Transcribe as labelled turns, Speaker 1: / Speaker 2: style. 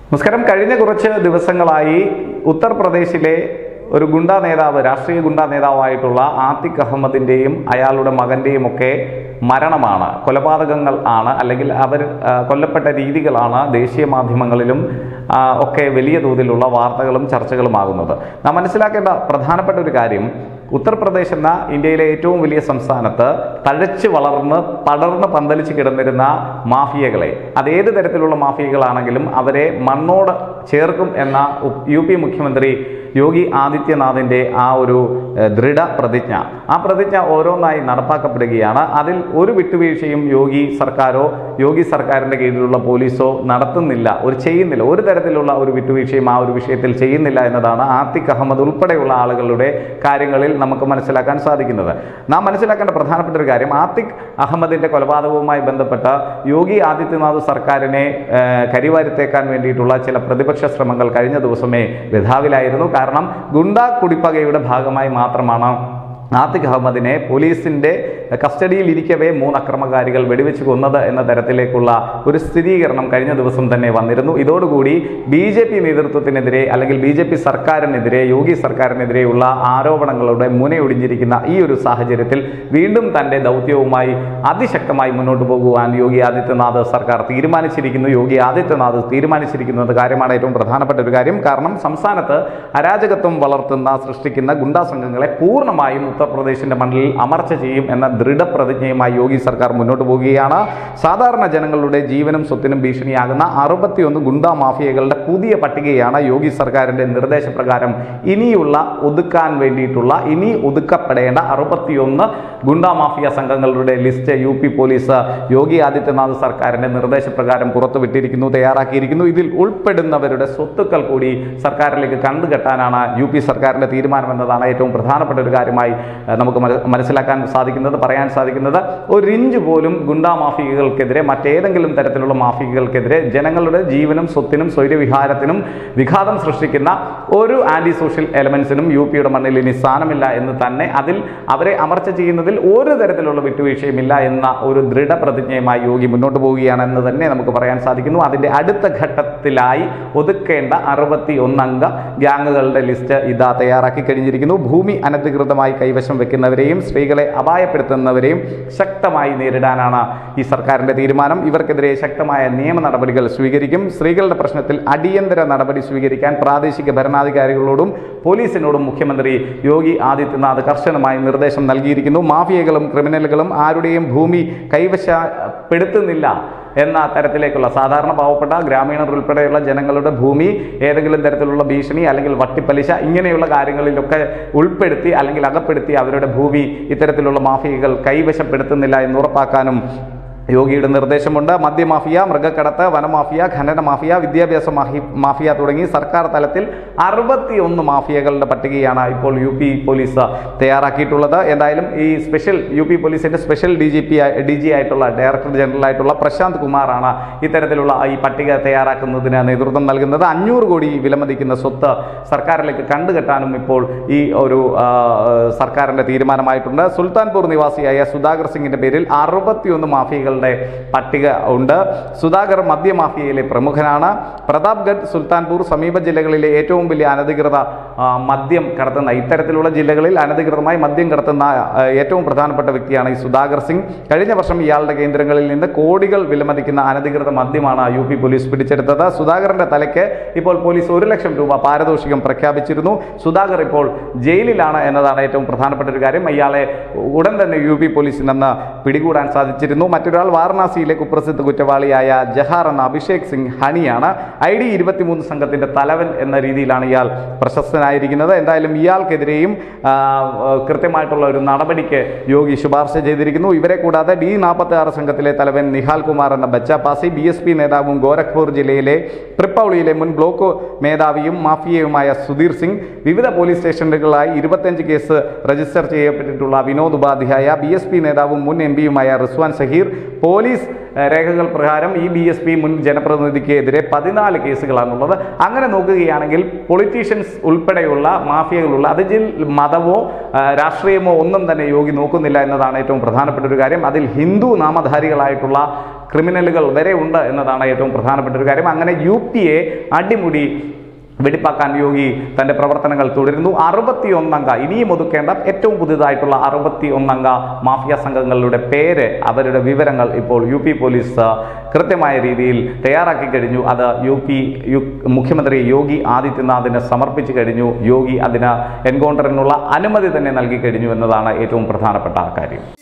Speaker 1: നമസ്കാരം കഴിഞ്ഞ കുറച്ച് ദിവസങ്ങളായി ഉത്തർപ്രദേശിലെ ഒരു ഗുണ്ടാ നേതാവ് രാഷ്ട്രീയ ഗുണ്ടാ നേതാവായിട്ടുള്ള ആത്തിഖ് അഹമ്മദിൻ്റെയും അയാളുടെ മകൻ്റെയും ഒക്കെ മരണമാണ് കൊലപാതകങ്ങൾ ആണ് അല്ലെങ്കിൽ അവർ ആ, കൊല്ലപ്പെട്ട രീതികളാണ് ദേശീയ മാധ്യമങ്ങളിലും ആ, ഒക്കെ വലിയ തോതിലുള്ള വാർത്തകളും ചർച്ചകളുമാകുന്നത് നാം മനസ്സിലാക്കേണ്ട പ്രധാനപ്പെട്ട ഒരു കാര്യം ഉത്തർപ്രദേശ് എന്ന ഇന്ത്യയിലെ ഏറ്റവും വലിയ സംസ്ഥാനത്ത് തഴച്ച് വളർന്ന് പടർന്ന് പന്തലിച്ച് കിടന്നിരുന്ന മാഫിയകളെ അതേത് തരത്തിലുള്ള മാഫിയകളാണെങ്കിലും അവരെ മണ്ണോട് ചേർക്കും എന്ന ഉ- യു പി മുഖ്യമന്ത്രി യോഗി ആദിത്യനാഥിൻ്റെ ആ ഒരു ഏഹ്, ദൃഢ പ്രതിജ്ഞ ആ പ്രതിജ്ഞ ഓരോന്നായി നടപ്പാക്കപ്പെടുകയാണ് അതിൽ ഒരു വിട്ടുവീഴ്ചയും യോഗി സർക്കാരോ യോഗി സർക്കാരിൻ്റെ കീഴിലുള്ള പോലീസോ നടത്തുന്നില്ല ഒരു ചെയ്യുന്നില്ല ഒരു തരത്തിലുള്ള ഒരു വിട്ടുവീഴ്ചയും ആ ഒരു വിഷയത്തിൽ ചെയ്യുന്നില്ല എന്നതാണ് ആത്തിഖ് അഹമ്മദ് ഉൾപ്പെടെയുള്ള ആളുകളുടെ കാര്യങ്ങളിൽ നമുക്ക് മനസ്സിലാക്കാൻ സാധിക്കുന്നത് നാം മനസ്സിലാക്കേണ്ട പ്രധാനപ്പെട്ട ഒരു കാര്യം ആത്തിഖ് അഹമ്മദിന്റെ കൊലപാതകവുമായി ബന്ധപ്പെട്ട യോഗി ആദിത്യനാഥ് സർക്കാരിനെ ഏഹ്, കരിവാരിത്തേക്കാൻ വേണ്ടിയിട്ടുള്ള ചില പ്രതിപക്ഷ ശ്രമങ്ങൾ കഴിഞ്ഞ ദിവസമേ വിധാവിലായിരുന്നു കാരണം ഗുണ്ടാ കുടിപ്പകയുടെ ഭാഗമായി മാത്രമാണ് ആത്തിഖ് അഹമ്മദിനെ പോലീസിന്റെ കസ്റ്റഡിയിൽ ഇരിക്കവേ മൂന്ന് അക്രമകാരികൾ വെടിവെച്ച് കൊന്നത് എന്ന തരത്തിലേക്കുള്ള ഒരു സ്ഥിരീകരണം കഴിഞ്ഞ ദിവസം തന്നെ വന്നിരുന്നു ഇതോടുകൂടി ബി ജെ പി നേതൃത്വത്തിനെതിരെ അല്ലെങ്കിൽ ബി ജെ പി സർക്കാരിനെതിരെ യോഗി സർക്കാരിനെതിരെയുള്ള ആരോപണങ്ങളുടെ മുനയൊടിഞ്ഞിരിക്കുന്ന ഈ ഒരു സാഹചര്യത്തിൽ വീണ്ടും തന്റെ ദൗത്യവുമായി അതിശക്തമായി മുന്നോട്ട് പോകുവാൻ യോഗി ആദിത്യനാഥ് സർക്കാർ തീരുമാനിച്ചിരിക്കുന്നു യോഗി ആദിത്യനാഥ് തീരുമാനിച്ചിരിക്കുന്നത് കാര്യമാണ് ഏറ്റവും പ്രധാനപ്പെട്ട ഒരു കാര്യം കാരണം സംസ്ഥാനത്ത് അരാജകത്വം വളർത്തുന്ന സൃഷ്ടിക്കുന്ന ഗുണ്ടാ സംഘങ്ങളെ പൂർണ്ണമായും ഉത്തർപ്രദേശിന്റെ മണ്ണിൽ അമർച്ച ചെയ്യും എന്ന ദൃഢപ്രതിജ്ഞയുമായി യോഗി സർക്കാർ മുന്നോട്ട് പോവുകയാണ് സാധാരണ ജനങ്ങളുടെ ജീവനും സ്വത്തിനും ഭീഷണിയാകുന്ന അറുപത്തിയൊന്ന് ഗുണ്ടാ മാഫിയകളുടെ പുതിയ പട്ടികയാണ് യോഗി സർക്കാരിന്റെ നിർദ്ദേശപ്രകാരം ഇനിയുള്ള ഒതുക്കാൻ വേണ്ടിയിട്ടുള്ള ഇനി ഒതുക്കപ്പെടേണ്ട അറുപത്തിയൊന്ന് ഗുണ്ടാ മാഫിയ സംഘങ്ങളുടെ list U P police Yogi Adityanath സർക്കാരിന്റെ നിർദ്ദേശപ്രകാരം പുറത്തുവിട്ടിരിക്കുന്നു തയ്യാറാക്കിയിരിക്കുന്നു ഇതിൽ ഉൾപ്പെടുന്നവരുടെ സ്വത്തുക്കൾ കൂടി സർക്കാരിലേക്ക് കണ്ടുകെട്ടാനാണ് യു പി സർക്കാരിന്റെ തീരുമാനം എന്നതാണ് ഏറ്റവും പ്രധാനപ്പെട്ട ഒരു കാര്യമായി ഏഹ്, നമുക്ക് മന- മനസ്സിലാക്കാൻ സാധിക്കുന്നത് പറയാൻ സാധിക്കുന്നത് ഒരു ഇഞ്ച് പോലും ഗുണ്ടാ മാഫിയകൾക്കെതിരെ മറ്റേതെങ്കിലും തരത്തിലുള്ള മാഫിയകൾക്കെതിരെ ജനങ്ങളുടെ ജീവനും സ്വത്തിനും സ്വൈര്യവിഹാരത്തിനും വിഘാതം സൃഷ്ടിക്കുന്ന ഒരു ആന്റി സോഷ്യൽ എലമെന്റ്സിനും യു പിയുടെ മണ്ണിൽ ഇനി സ്ഥാനമില്ല എന്ന് തന്നെ അതിൽ അവരെ അമർച്ച ചെയ്യുന്നതിൽ ഒരു തരത്തിലുള്ള വിട്ടുവീഴ്ചയുമില്ല എന്ന ഒരു ദൃഢപ്രതിജ്ഞയുമായി യോഗി മുന്നോട്ട് പോവുകയാണ് എന്ന് തന്നെ നമുക്ക് പറയാൻ സാധിക്കുന്നു അതിന്റെ അടുത്ത ഘട്ടത്തിലായി ഒതുക്കേണ്ട അറുപത്തി ഒന്നംഗ ഗ്യാങ്ങുകളുടെ ലിസ്റ്റ് ഇതാ തയ്യാറാക്കി കഴിഞ്ഞിരിക്കുന്നു ഭൂമി അനധികൃതമായി കൈവശം വെക്കുന്നവരെയും സ്ത്രീകളെ അപായപ്പെടുത്തുന്നവരെയും ശക്തമായി നേരിടാനാണ് ഈ സർക്കാരിന്റെ തീരുമാനം ഇവർക്കെതിരെ ശക്തമായ നിയമ നടപടികൾ സ്വീകരിക്കും സ്ത്രീകളുടെ പ്രശ്നത്തിൽ അടിയന്തര നടപടി സ്വീകരിക്കാൻ പ്രാദേശിക ഭരണാധികാരികളോടും പോലീസിനോടും മുഖ്യമന്ത്രി യോഗി ആദിത്യനാഥ് കർശനമായി നിർദ്ദേശം നൽകിയിരിക്കുന്നു മാഫിയകളും ക്രിമിനലുകളും ആരുടെയും ഭൂമി കൈവശപ്പെടുത്തുന്നില്ല എന്ന തരത്തിലേക്കുള്ള സാധാരണ പാവപ്പെട്ട ഗ്രാമീണർ ഉൾപ്പെടെയുള്ള ജനങ്ങളുടെ ഭൂമി ഏതെങ്കിലും തരത്തിലുള്ള ഭീഷണി അല്ലെങ്കിൽ വട്ടിപ്പലിശ ഇങ്ങനെയുള്ള കാര്യങ്ങളിലൊക്കെ ഉൾപ്പെടുത്തി അല്ലെങ്കിൽ അകപ്പെടുത്തി അവരുടെ ഭൂമി ഇത്തരത്തിലുള്ള മാഫിയകൾ കൈവശപ്പെടുത്തുന്നില്ല എന്ന് ഉറപ്പാക്കാനും യോഗിയുടെ നിർദ്ദേശമുണ്ട് മദ്യമാഫിയ മൃഗക്കടത്ത് വനമാഫിയ ഖനന മാഫിയ വിദ്യാഭ്യാസ മാഹി മാഫിയ തുടങ്ങി സർക്കാർ തലത്തിൽ അറുപത്തിയൊന്ന് മാഫിയകളുടെ പട്ടികയാണ് ഇപ്പോൾ യു പി പോലീസ് തയ്യാറാക്കിയിട്ടുള്ളത് എന്തായാലും ഈ സ്പെഷ്യൽ യു പി പോലീസിന്റെ special D G P D G ആയിട്ടുള്ള ഡയറക്ടർ ജനറൽ ആയിട്ടുള്ള പ്രശാന്ത് കുമാറാണ് ഇത്തരത്തിലുള്ള ഈ പട്ടിക തയ്യാറാക്കുന്നതിന് നേതൃത്വം നൽകുന്നത് അഞ്ഞൂറ് കോടി വിലമതിക്കുന്ന സ്വത്ത് സർക്കാരിലേക്ക് കണ്ടുകെട്ടാനും ഇപ്പോൾ ഈ ഒരു ആ, സർക്കാരിന്റെ തീരുമാനമായിട്ടുണ്ട് സുൽത്താൻപൂർ നിവാസിയായ സുധാകർ സിംഗിന്റെ പേരിൽ അറുപത്തിയൊന്ന് മാഫിയകളുടെ പട്ടിക ഉണ്ട് സുധാകർ മദ്യമാഫിയയിലെ പ്രമുഖനാണ് പ്രതാപ്ഗഡ് സുൽത്താൻപൂർ സമീപ ജില്ലകളിലെ ഏറ്റവും വലിയ അനധികൃത ആ, മദ്യം കടത്തുന്ന ഇത്തരത്തിലുള്ള ജില്ലകളിൽ അനധികൃതമായി മദ്യം കടത്തുന്ന ആ, ഏറ്റവും പ്രധാനപ്പെട്ട വ്യക്തിയാണ് ഈ സുധാകർ സിംഗ് കഴിഞ്ഞ വർഷം ഇയാളുടെ കേന്ദ്രങ്ങളിൽ നിന്ന് കോടികൾ വിലമതിക്കുന്ന അനധികൃത മദ്യമാണ് യു പി പോലീസ് പിടിച്ചെടുത്തത് സുധാകറിന്റെ തലയ്ക്ക് ഇപ്പോൾ പോലീസ് ഒരു ലക്ഷം രൂപ പാരിതോഷികം പ്രഖ്യാപിച്ചിരുന്നു സുധാകർ ഇപ്പോൾ ജയിലിലാണ് എന്നതാണ് ഏറ്റവും പ്രധാനപ്പെട്ട ഒരു കാര്യം ഇയാളെ ഉടൻ തന്നെ യു പി പോലീസിൽ നിന്ന് പിടികൂടാൻ സാധിച്ചിരുന്നു മറ്റൊരാൾ വാരണാസിയിലെ കുപ്രസിദ്ധ കുറ്റവാളിയായ ജഹാർ എന്ന അഭിഷേക് സിംഗ് ഹണിയാണ് ഐ ഡി ഇരുപത്തിമൂന്ന് സംഘത്തിന്റെ തലവൻ എന്ന രീതിയിലാണ് ഇയാൾ പ്രശസ്തനായിരിക്കുന്നത് എന്തായാലും ഇയാൾക്കെതിരെയും ആ, ആ, കൃത്യമായിട്ടുള്ള ഒരു നടപടിക്ക് യോഗി ശുപാർശ ചെയ്തിരിക്കുന്നു ഇവരെ കൂടാതെ ഡി നാൽപ്പത്തി ആറ് സംഘത്തിലെ തലവൻ നിഹാൽ കുമാർ എന്ന Bachcha Pasi B S P നേതാവും ഗോരഖ്പൂർ ജില്ലയിലെ ട്രിപ്പൌളിയിലെ മുൻ ബ്ലോക്ക് മേധാവിയും മാഫിയയുമായ സുധീർ സിംഗ് വിവിധ പോലീസ് സ്റ്റേഷനുകളായി ഇരുപത്തഞ്ച് കേസ് രജിസ്റ്റർ ചെയ്യപ്പെട്ടിട്ടുള്ള Vinod Upadhyaya B S P നേതാവും മുൻ എം പിയുമായ റിസ്വാൻ സഹീർ പോലീസ് ഏഹ്, രേഖകൾ പ്രകാരം ഈ ബി എസ് പി മുൻ ജനപ്രതിനിധിക്ക് എതിരെ പതിനാല് കേസുകളാണുള്ളത് അങ്ങനെ നോക്കുകയാണെങ്കിൽ പൊളിറ്റീഷ്യൻസ് ഉൾപ്പെടെയുള്ള മാഫിയകളുള്ള അതിൽ മതമോ ആ, രാഷ്ട്രീയമോ ഒന്നും തന്നെ യോഗി നോക്കുന്നില്ല എന്നതാണ് ഏറ്റവും പ്രധാനപ്പെട്ട ഒരു കാര്യം അതിൽ ഹിന്ദു നാമധാരികളായിട്ടുള്ള ക്രിമിനലുകൾ വരെ ഉണ്ട് എന്നതാണ് ഏറ്റവും പ്രധാനപ്പെട്ട ഒരു കാര്യം അങ്ങനെ യു പിയെ അടിമുടി വെടിപ്പാക്കാൻ യോഗി തന്റെ പ്രവർത്തനങ്ങൾ തുടരുന്നു അറുപത്തിയൊന്നംഗ ഇനിയും ഒതുക്കേണ്ട ഏറ്റവും പുതിയതായിട്ടുള്ള അറുപത്തി ഒന്നംഗ മാഫിയ സംഘങ്ങളുടെ പേര് അവരുടെ വിവരങ്ങൾ ഇപ്പോൾ യു പി പോലീസ് കൃത്യമായ രീതിയിൽ തയ്യാറാക്കി കഴിഞ്ഞു അത് യു പി യു മുഖ്യമന്ത്രി യോഗി ആദിത്യനാഥിന് സമർപ്പിച്ചു കഴിഞ്ഞു യോഗി അതിന് എൻകൗണ്ടറിനുള്ള അനുമതി തന്നെ നൽകി കഴിഞ്ഞു എന്നതാണ് ഏറ്റവും പ്രധാനപ്പെട്ട കാര്യം